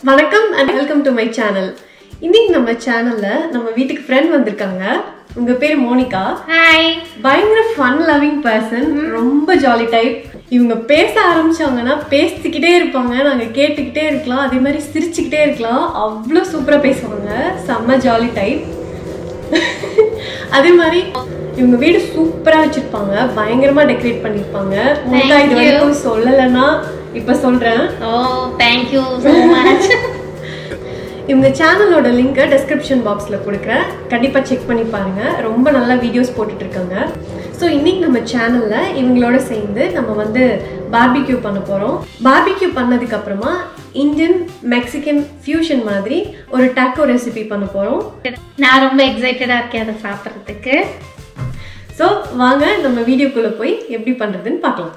வணக்கம் and welcome to my channel இன்னைக்கு நம்ம சேனல்ல நம்ம வீட்டுக்கு ஃப்ரெண்ட் வந்திருக்காங்க உங்க பேர் மோனிகா ஹாய் பயங்கர ஃபன் லவ்விங் பர்சன் ரொம்ப ஜாலி டைப் இவங்க பேச ஆரம்பிச்சாங்கன்னா பேசிக்கிட்டே இருப்பாங்க நாங்க கேட்டுக்கிட்டே இருக்கலாம் அதே மாதிரி சிரிச்சுக்கிட்டே இருக்கலாம் அவ்வளோ சூப்பரா பேசுவாங்க செம்ம ஜாலி டைப் அதே மாதிரி இவங்க வீடு சூப்பரா வச்சிருப்பாங்க பயங்கரமா டெக்கரேட் பண்ணிருப்பாங்க மோனிகா இது you. வரைக்கும் சொல்லலைன்னா இப்ப சொல்றேன் oh thank you so much இவங்க சேனலோட லிங்கை டெஸ்கிரிப்ஷன் பாக்ஸில் கொடுக்குறேன் கண்டிப்பாக செக் பண்ணி பாருங்க ரொம்ப நல்லா வீடியோஸ் போட்டுட்டு இருக்காங்க ஸோ இன்னைக்கு நம்ம சேனலில் இவங்களோட சேர்ந்து நம்ம வந்து பார்பிக்யூ பண்ண போகிறோம் பார்பிக்யூ பண்ணதுக்கு அப்புறமா இந்தியன் மெக்சிகன் ஃபியூஷன் மாதிரி ஒரு டாக்கோ ரெசிபி பண்ண போகிறோம் நான் ரொம்ப எக்ஸைட்டடா இருக்கேன் அதை சாப்பிட்றதுக்கு ஸோ வாங்க நம்ம வீடியோக்குள்ளே போய் எப்படி பண்ணுறதுன்னு பார்க்கலாம்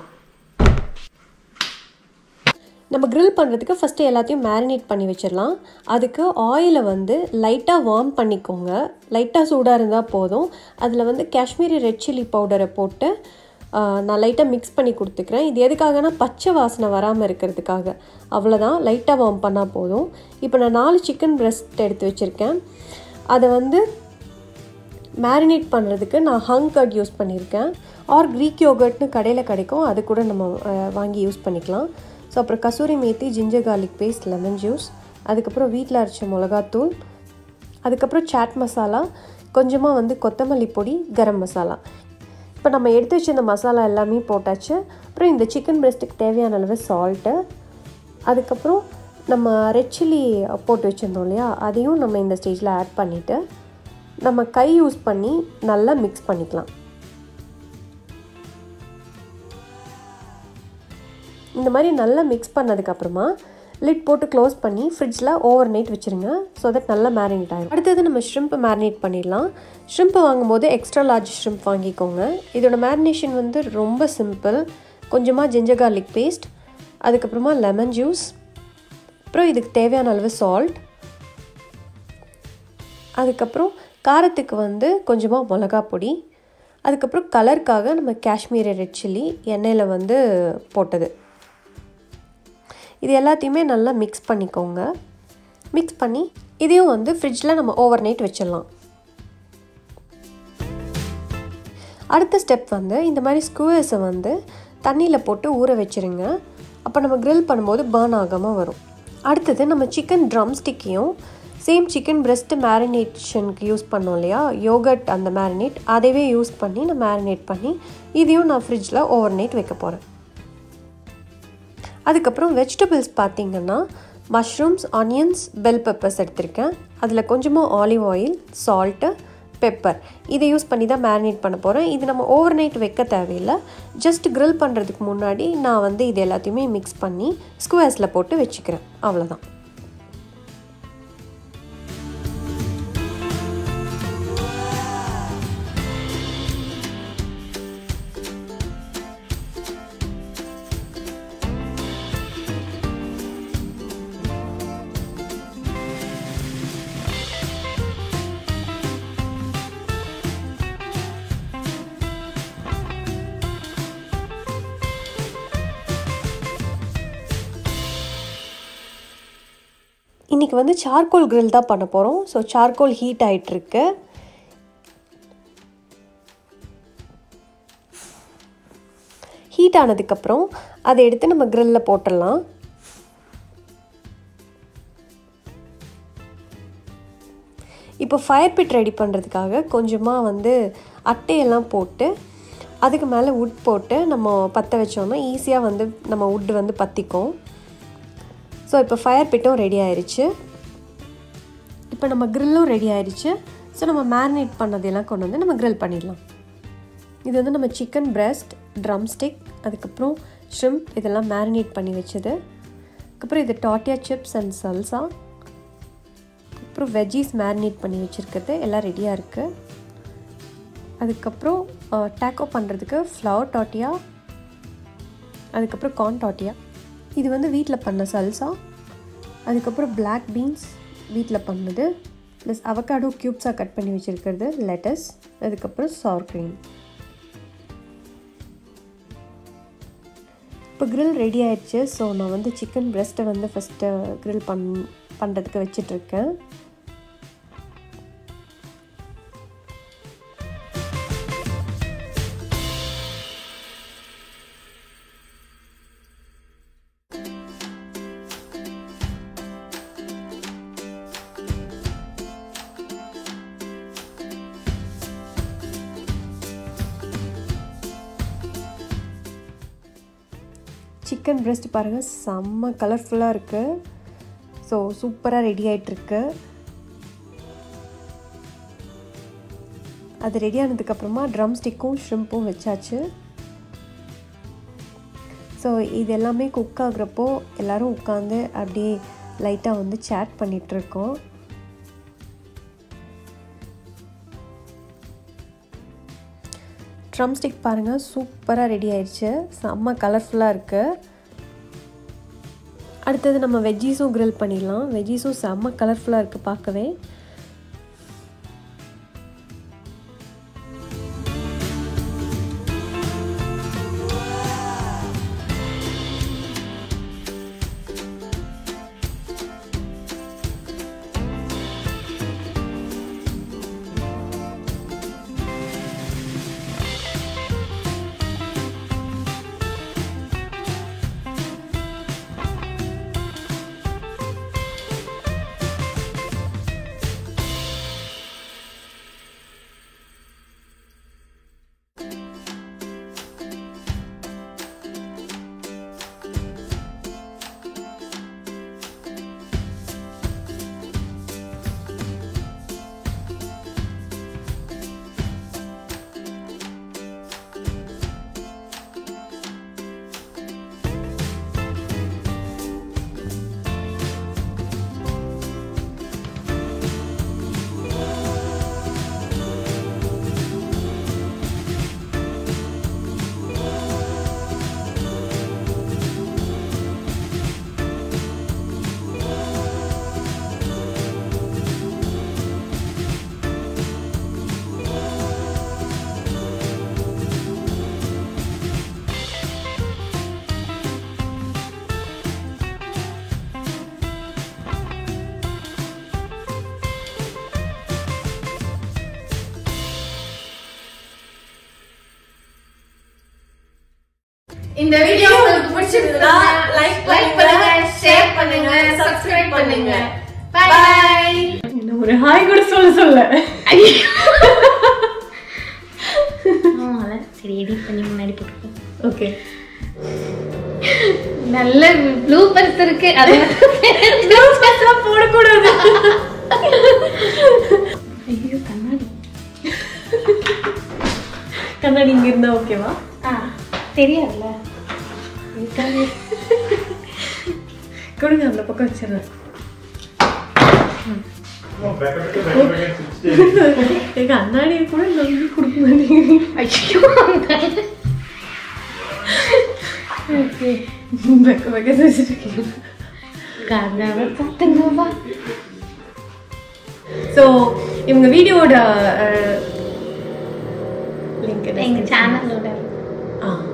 நம்ம grill பண்ணுறதுக்கு ஃபஸ்ட்டு எல்லாத்தையும் மேரினேட் பண்ணி வச்சிடலாம் அதுக்கு ஆயிலை வந்து லைட்டாக வார்ம் பண்ணிக்கோங்க லைட்டாக சூடாக இருந்தால் போதும் அதில் வந்து காஷ்மீரி ரெட் சில்லி பவுடரை போட்டு ஆ, நான் லைட்டாக மிக்ஸ் பண்ணி கொடுத்துக்கிறேன் இது எதுக்காகனா பச்சை வாசனை வராமல் இருக்கிறதுக்காக அவ்வளோதான் லைட்டாக வார்ம் பண்ணால் போதும் இப்போ நான் நாலு சிக்கன் breast எடுத்து வச்சுருக்கேன் அதை வந்து மேரினேட் பண்ணுறதுக்கு நான் ஹங் கட் யூஸ் பண்ணியிருக்கேன் ஆர் க்ரீக் யோகர்ட்னு கடையில் கிடைக்கும் அது கூட நம்ம அஹ், வாங்கி யூஸ் பண்ணிக்கலாம் ஸோ அப்புறம் kasuri methi ginger garlic paste lemon juice அதுக்கப்புறம் வீட்டில் அரைச்ச மிளகாத்தூள் அதுக்கப்புறம் சாட் மசாலா கொஞ்சமாக வந்து கொத்தமல்லி பொடி கரம் மசாலா இப்போ நம்ம எடுத்து வச்ச இந்த மசாலா எல்லாமே போட்டாச்சு அப்புறம் இந்த சிக்கன் breastக்கு தேவையான அளவு சால்ட்டு அதுக்கப்புறம் நம்ம ரெட் சில்லி போட்டு வச்சுருந்தோம் இல்லையா அதையும் நம்ம இந்த ஸ்டேஜில் ஆட் பண்ணிவிட்டு நம்ம கை யூஸ் பண்ணி நல்லா மிக்ஸ் பண்ணிக்கலாம் இந்த மாதிரி நல்லா மிக்ஸ் பண்ணதுக்கப்புறமா லிட் போட்டு க்ளோஸ் பண்ணி ஃப்ரிட்ஜில் ஓவர் நைட் வச்சுருங்க ஸோ தட் நல்லா மேரினேட் ஆகிடும் அடுத்தது நம்ம ஷ்ரிம்ப்பை மேரினேட் பண்ணிடலாம் ஷ்ரிம்ப் வாங்கும்போது எக்ஸ்ட்ரா லார்ஜ் ஷ்ரிம்ப் வாங்கிக்கோங்க இதோட மேரினேஷன் வந்து ரொம்ப சிம்பிள் கொஞ்சமாக ஜிஞ்சர் garlic பேஸ்ட் அதுக்கப்புறமா லெமன் ஜூஸ் அப்புறம் இதுக்கு தேவையான அளவு சால்ட் அதுக்கப்புறம் காரத்துக்கு வந்து கொஞ்சமாக மிளகா பொடி அதுக்கப்புறம் கலருக்காக நம்ம காஷ்மீரி ரெட் சில்லி எண்ணெயில் வந்து போட்டது இது எல்லாத்தையுமே நல்லா மிக்ஸ் பண்ணிக்கோங்க மிக்ஸ் பண்ணி இதையும் வந்து ஃப்ரிட்ஜில் நம்ம ஓவர் நைட் வச்சிடலாம் அடுத்த ஸ்டெப் வந்து இந்த மாதிரி ஸ்கூவர்ஸை வந்து தண்ணியில் போட்டு ஊற வச்சிருங்க அப்போ நம்ம grill பண்ணும்போது பேர்ன் ஆகாமல் வரும் அடுத்தது நம்ம சிக்கன் ட்ரம் ஸ்டிக்கையும் சேம் சிக்கன் breast மேரினேஷனுக்கு யூஸ் பண்ணோம் இல்லையா யோகட் அந்த மேரினேட் அதைவே யூஸ் பண்ணி நான் மேரினேட் பண்ணி இதையும் நான் ஃப்ரிட்ஜில் ஓவர் நைட் வைக்க போகிறேன் அதுக்கப்புறம் வெஜிடபிள்ஸ் பார்த்தீங்கன்னா மஷ்ரூம்ஸ் ஆனியன்ஸ் பெல் பெப்பர்ஸ் எடுத்திருக்கேன் அதில் கொஞ்சமாக ஆலிவ் ஆயில் சால்ட்டு பெப்பர் இதை யூஸ் பண்ணி தான் மேரினேட் பண்ண போகிறேன் இது நம்ம ஓவர் நைட் வைக்க தேவையில்லை ஜஸ்ட் grill பண்ணுறதுக்கு முன்னாடி நான் வந்து இது எல்லாத்தையுமே மிக்ஸ் பண்ணி ஸ்குவர்ஸில் போட்டு வச்சுக்கிறேன் அவ்வளோதான் இன்றைக்கி வந்து சார்கோல் grill தான் பண்ண போகிறோம் ஸோ சார்கோல் ஹீட் ஆகிட்டுருக்கு ஹீட் ஆனதுக்கப்புறம் அதை எடுத்து நம்ம grill-ல போட்டுடலாம் இப்போ ஃபயர் பிட் ரெடி பண்ணுறதுக்காக கொஞ்சமாக வந்து அட்டையெல்லாம் போட்டு அதுக்கு மேலே உட் போட்டு நம்ம பற்ற வச்சோம்னா ஈஸியாக வந்து நம்ம உட் வந்து பற்றிக்கும் ஸோ இப்போ ஃபயர் பிட்டும் ரெடி ஆயிருச்சு இப்போ நம்ம கிரில்லும் ரெடி ஆயிருச்சு ஸோ நம்ம மேரினேட் பண்ணதெல்லாம் கொண்டு வந்து நம்ம grill பண்ணிடலாம் இது வந்து நம்ம சிக்கன் breast ட்ரம் ஸ்டிக் அதுக்கப்புறம் ஷ்ரிம்ப் இதெல்லாம் மேரினேட் பண்ணி வச்சது அதுக்கப்புறம் இது டாட்டியா சிப்ஸ் அண்ட் சல்சா அப்புறம் வெஜ்ஜீஸ் மேரினேட் பண்ணி வச்சுருக்கிறது எல்லாம் ரெடியாக இருக்குது அதுக்கப்புறம் டேக்கோ பண்ணுறதுக்கு ஃப்ளவர் டாட்டியா அதுக்கப்புறம் கார்ன் டாட்டியா இது வந்து வீட்டில் பண்ண சல்சா அதுக்கப்புறம் பிளாக் பீன்ஸ் வீட்டில் பண்ணது ப்ளஸ் அவகாடோ க்யூப்ஸாக கட் பண்ணி வச்சுருக்கிறது லெட்டஸ் அதுக்கப்புறம் சவர் க்ரீம் இப்போ grill ரெடி ஆயிடுச்சு ஸோ நான் வந்து சிக்கன் breast வந்து ஃபஸ்ட்டு grill பண் பண்ணுறதுக்கு வச்சிட்ருக்கேன் சிக்கன் breast பாருங்கள் செம்ம கலர்ஃபுல்லாக இருக்குது ஸோ சூப்பராக ரெடி ஆகிட்டுருக்கு அது ரெடி ஆனதுக்கப்புறமா ட்ரம் ஸ்டிக்கும் ஷ்ரிம்ப்பும் வச்சாச்சு ஸோ இது எல்லாமே குக் ஆகுறப்போ எல்லோரும் உட்காந்து அப்படியே லைட்டாக வந்து சேட் பண்ணிகிட்ருக்கோம் ட்ரம் ஸ்டிக் பாருங்கள் சூப்பராக ரெடி ஆயிடுச்சு செம்ம கலர்ஃபுல்லாக இருக்குது அடுத்தது நம்ம வெஜ்ஜீஸும் grill பண்ணிடலாம் வெஜ்ஜீஸும் செம்ம கலர்ஃபுல்லாக இருக்குது பார்க்கவே இந்த வீடியோ உங்களுக்கு பிடிச்சிருந்தா லைக் பண்ணுங்க ஷேர் பண்ணுங்க சப்ஸ்கிரைப் பண்ணுங்க பை என்ன ஒரு ஹாய் கூட சொல்ல சொல்ல ஆமால சரி எடிட் பண்ணி முன்னாடி போட்டுக்கோ ஓகே நல்ல ப்ளூ பர்ஸ் இருக்கு அது போடக்கூடாது ஐயோ கண்ணாடி கண்ணாடி இங்க இருந்தா ஓகேவா ஆ தெரியாதுல்ல கொடுங்க அந்த பக்கம் வச்சிடுறேன் எங்க அண்ணாடியை கூட நம்பி கொடுக்க மாட்டேங்கிறீங்க ஐயோ ஓகே வெக்க வெக்க வச்சிருக்கீங்க கண்ணாவை பார்த்துங்கப்பா ஸோ இவங்க வீடியோட லிங்க் எங்க சேனலோட ஆ